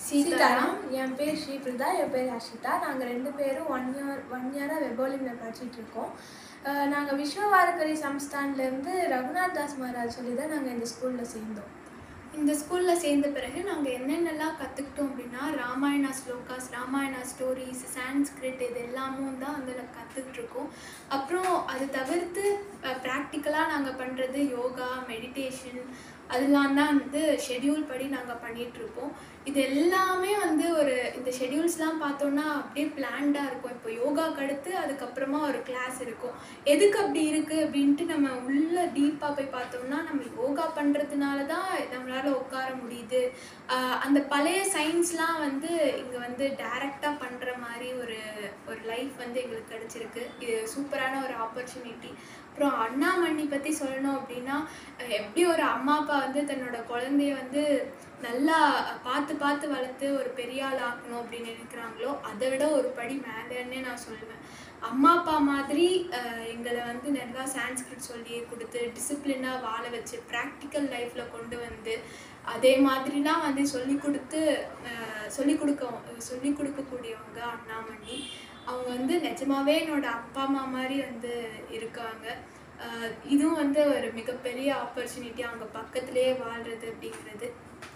சீதாராம் என் பேர் ஸ்ரீபிரதா என் பேர் ஹர்ஷிதா நாங்கள் ரெண்டு பேரும் ஒன் இயர் ஒன் இயராக வெபோலிமில் படிச்சிட்டு இருக்கோம் நாங்கள் விஸ்வவாரக்கரி சம்ஸ்தான்லேருந்து ரகுநாத் தாஸ் மகாராஜ் சொல்லி தான் நாங்கள் இந்த ஸ்கூலில் சேர்ந்தோம் இந்த ஸ்கூலில் சேர்ந்த பிறகு நாங்கள் என்னென்னலாம் கற்றுக்கிட்டோம் அப்படின்னா ராமாயணா ஸ்லோகாஸ் ராமாயணா ஸ்டோரிஸ் சான்ஸ்கிரிட் இது எல்லாமும் தான் வந்து நாங்கள் கற்றுக்கிட்டு இருக்கோம் அப்புறம் அது தவிர்த்து ப்ராக்டிக்கலாக நாங்கள் பண்ணுறது யோகா மெடிடேஷன் அதெல்லாம் தான் வந்து ஷெட்யூல் படி நாங்கள் பண்ணிகிட்ருப்போம் இது எல்லாமே வந்து ஒரு இந்த ஷெட்யூல்ஸ்லாம் பார்த்தோன்னா அப்படியே பிளான்டாக இருக்கும் இப்போ யோகாக்கு அடுத்து அதுக்கப்புறமா ஒரு கிளாஸ் இருக்கும் எதுக்கு அப்படி இருக்குது அப்படின்ட்டு நம்ம உள்ள டீப்பாக போய் பார்த்தோம்னா நம்ம யோகா பண்ணுறதுனால தான் நம்மளால் உட்கார முடியுது ஆஹ் அந்த பழைய சயின்ஸ்லாம் வந்து இங்கே வந்து டைரெக்டாக பண்ணுற மாதிரி ஒரு ஒரு லைஃப் வந்து எங்களுக்கு கிடச்சிருக்கு இது சூப்பரான ஒரு ஆப்பர்ச்சுனிட்டி அப்புறம் அண்ணாமணி பற்றி சொல்லணும் அப்படின்னா அஹ் எப்படி ஒரு அம்மா அப்பா வந்து தன்னோட குழந்தைய வந்து நல்லா பார்த்து பார்த்து வளர்த்து ஒரு பெரிய ஆள் ஆக்கணும் அப்படின்னு நினைக்கிறாங்களோ அதை விட ஒரு படி மேலேன்னே நான் சொல்லுவேன் அம்மா அப்பா மாதிரி அஹ், எங்களை வந்து நல்லா சான்ஸ்கிரிட் சொல்லி கொடுத்து டிசிப்ளினாக வாழ வச்சு ப்ராக்டிக்கல் லைஃப்பில் கொண்டு வந்து அதே மாதிரிலாம் வந்து சொல்லி கொடுத்து அஹ், சொல்லி கொடுக்க சொல்லி கொடுக்கக்கூடியவங்க அண்ணாமணி அவங்க வந்து நிஜமாவே என்னோட அப்பா அம்மா மாதிரி வந்து இருக்காங்க அஹ், இதுவும் வந்து ஒரு மிகப்பெரிய ஆப்பர்ச்சுனிட்டி அவங்க பக்கத்துலேயே வாழ்றது அப்படிங்கிறது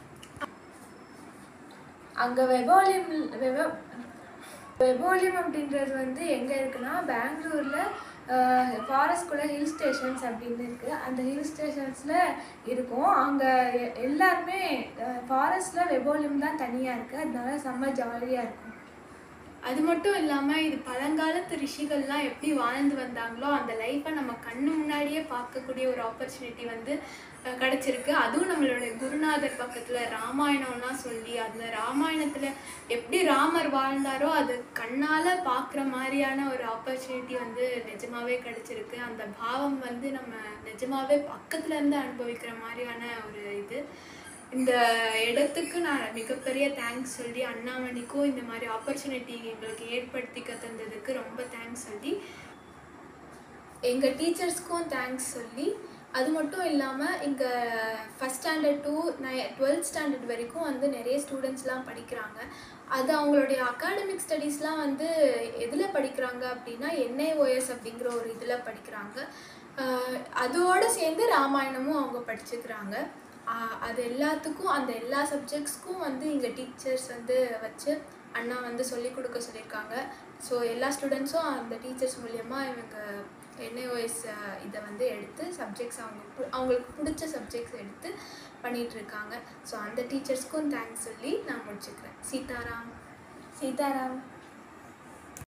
அங்கே வெபோலியம் வெப வெபோலியம் அப்படின்றது வந்து எங்கே இருக்குன்னா பெங்களூரில் ஃபாரஸ்ட்குள்ளே ஹில் ஸ்டேஷன்ஸ் அப்படின்னு இருக்குது அந்த ஹில் ஸ்டேஷன்ஸில் இருக்கும் அங்கே எல்லாருமே ஃபாரஸ்ட்டில் வெபோலியம் தான் தனியாக இருக்குது அதனால செம்ம ஜாலியாக இருக்கும் அது மட்டும் இல்லாமல் இது பழங்காலத்து ரிஷிகள்லாம் எப்படி வாழ்ந்து வந்தாங்களோ அந்த லைஃப்பை நம்ம கண்ணு முன்னாடியே பார்க்கக்கூடிய ஒரு ஆப்பர்ச்சுனிட்டி வந்து அஹ், கிடைச்சிருக்கு அதுவும் நம்மளோட குருநாதர் பக்கத்தில் ராமாயணம்லாம் சொல்லி அதில் ராமாயணத்தில் எப்படி ராமர் வாழ்ந்தாரோ அது கண்ணால் பார்க்குற மாதிரியான ஒரு ஆப்பர்ச்சுனிட்டி வந்து நிஜமாவே கிடைச்சிருக்கு அந்த பாவம் வந்து நம்ம நிஜமாவே பக்கத்துல இருந்து அனுபவிக்கிற மாதிரியான ஒரு இது இந்த இடத்துக்கு நான் மிகப்பெரிய தேங்க்ஸ் சொல்லி அண்ணாமணிக்கும் இந்த மாதிரி ஆப்பர்ச்சுனிட்டி எங்களுக்கு ஏற்படுத்திக்க தந்ததுக்கு ரொம்ப தேங்க்ஸ் சொல்லி எங்கள் டீச்சர்ஸ்க்கும் தேங்க்ஸ் சொல்லி அது மட்டும் இல்லாமல் இங்கே ஃபஸ்ட் ஸ்டாண்டர்ட் டு நை டுவெல்த் ஸ்டாண்டர்ட் வரைக்கும் வந்து நிறைய ஸ்டூடெண்ட்ஸ்லாம் படிக்கிறாங்க அது அவங்களுடைய அகாடமிக் ஸ்டடீஸ்லாம் வந்து எதில் படிக்கிறாங்க அப்படின்னா என்ஐஓஎஸ் அப்படிங்கிற ஒரு இதில் படிக்கிறாங்க ஆஹ் அதோட சேர்ந்து ராமாயணமும் அவங்க படிச்சுக்கிறாங்க ஆஹ் அது எல்லாத்துக்கும் அந்த எல்லா சப்ஜெக்ட்ஸ்க்கும் வந்து இங்கே டீச்சர்ஸ் வந்து வச்சு அண்ணா வந்து சொல்லி கொடுக்க சொல்லியிருக்காங்க ஸோ எல்லா ஸ்டூடெண்ட்ஸும் அந்த டீச்சர்ஸ் மூலயமா இவங்க என்ஏஓஎஸ் இதை வந்து எடுத்து சப்ஜெக்ட்ஸ் அவங்க பு- அவங்களுக்கு பிடிச்ச சப்ஜெக்ட்ஸ் எடுத்து பண்ணிட்டு இருக்காங்க ஸோ அந்த டீச்சர்ஸ்க்கும் தேங்க்ஸ் சொல்லி நான் முடிச்சுக்கிறேன் சீதாராம் சீதாராம்